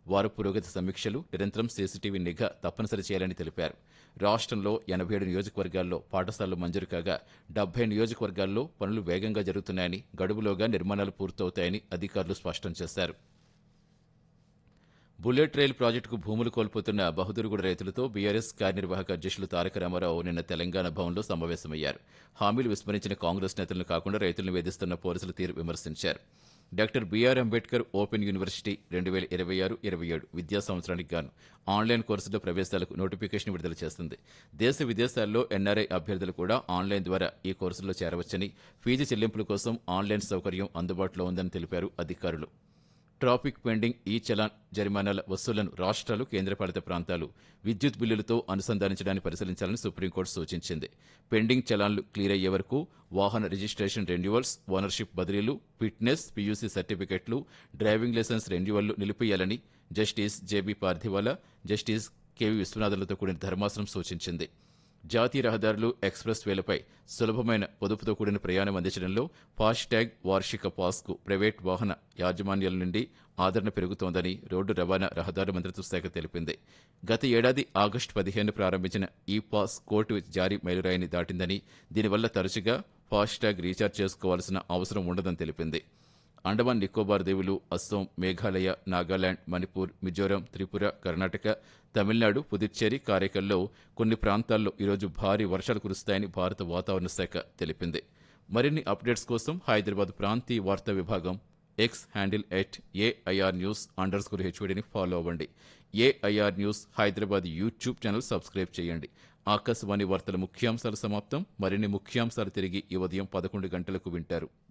వారు పురోగతి సమీక్షలు నిరంతరం సీసీటీవీ నిఘా తప్పనిసరి చేయాలని తెలిపారు రాష్ట్రంలో ఎనభై ఏడు నియోజకవర్గాల్లో పాఠశాలలు మంజూరు కాగా డెబ్బై నియోజకవర్గాల్లో పనులు వేగంగా జరుగుతున్నాయని గడువులోగా నిర్మాణాలు పూర్తవుతాయని అధికారులు స్పష్టం చేశారు బుల్లెట్ రైలు ప్రాజెక్టుకు భూములు కోల్పోతున్న బహదూర్గూడ రైతులతో బీఆర్ఎస్ కార్యనిర్వాహక అధ్యక్షులు తారక రామారావు నిన్న తెలంగాణ భవన్లో సమావేశమయ్యారు హామీలు విస్మరించిన కాంగ్రెస్ నేతలను కాకుండా రైతులను వేధిస్తున్న పోలీసుల తీరు విమర్శించారు doctor BR Ambedkar open university రెండు వేల ఇరవై ఆరు ఇరవై ఏడు విద్యా సంవత్సరానికి గాను ఆన్లైన్ కోర్సుల ప్రవేశాలకు నోటిఫికేషన్ విడుదల చేస్తుంది దేశ విదేశాల్లో ఎన్ఆర్ఐ అభ్యర్థులు కూడా ఆన్లైన్ ద్వారా ఈ కోర్సుల్లో చేరవచ్చని ఫీజు చెల్లింపుల కోసం ఆన్లైన్ సౌకర్యం అందుబాటులో ఉందని తెలిపారు అధికారులు ట్రాఫిక్ పెండింగ్ ఈ చలాన్ జరిమానాల వసూళ్లను రాష్ట్రాలు కేంద్రపాలిత ప్రాంతాలు విద్యుత్ బిల్లులతో అనుసంధానించడానికి పరిశీలించాలని సుప్రీంకోర్టు సూచించింది పెండింగ్ చలాన్లు క్లియర్ అయ్యే వరకు వాహన రిజిస్ట్రేషన్ రెన్యువల్స్ ఓనర్షిప్ బదిలీలు ఫిట్నెస్ పీయూసీ సర్టిఫికెట్లు డ్రైవింగ్ లైసెన్స్ రెన్యువల్లు నిలిపియాలని justice JB Pardiwala justice KV విశ్వనాథులతో కూడిన ధర్మాసనం సూచించింది జాతీయ రహదారులు ఎక్స్ప్రెస్ వేలపై సులభమైన పొదుపుతో కూడిన ప్రయాణం అందించడంలో ఫాస్టాగ్ వార్షిక పాస్కు ప్రైవేట్ వాహన యాజమాన్యాల నుండి ఆదరణ పెరుగుతోందని రోడ్డు రవాణా రహదారు మంత్రిత్వ శాఖ తెలిపింది గత ఏడాది ఆగస్టు పదిహేను ప్రారంభించిన ఈ పాస్ కోర్టు జారీ మైలురాయిని దాటిందని దీనివల్ల తరచుగా ఫాస్టాగ్ రీఛార్జ్ చేసుకోవాల్సిన అవసరం ఉండదని తెలిపింది అండమాన్ నికోబార్ దీవులు అస్సోం మేఘాలయ నాగాలాండ్ మణిపూర్ మిజోరాం త్రిపుర కర్ణాటక తమిళనాడు పుదుచ్చేరి కారైకల్లో కొన్ని ప్రాంతాల్లో ఈరోజు భారీ వర్షాలు కురుస్తాయని భారత వాతావరణ శాఖ తెలిపింది మరిన్ని అప్డేట్స్ కోసం హైదరాబాద్ ప్రాంతీయ వార్తా విభాగం X handle at AIR news underscore హెచ్వీడీని ఫాలో అవ్వండి AIR news Hyderabad YouTube channel subscribe చేయండి ఆకాశవాణి వార్తల ముఖ్యాంశాలు సమాప్తం మరిన్ని ముఖ్యాంశాలు తిరిగి ఈ ఉదయం పదకొండు గంటలకు వింటారు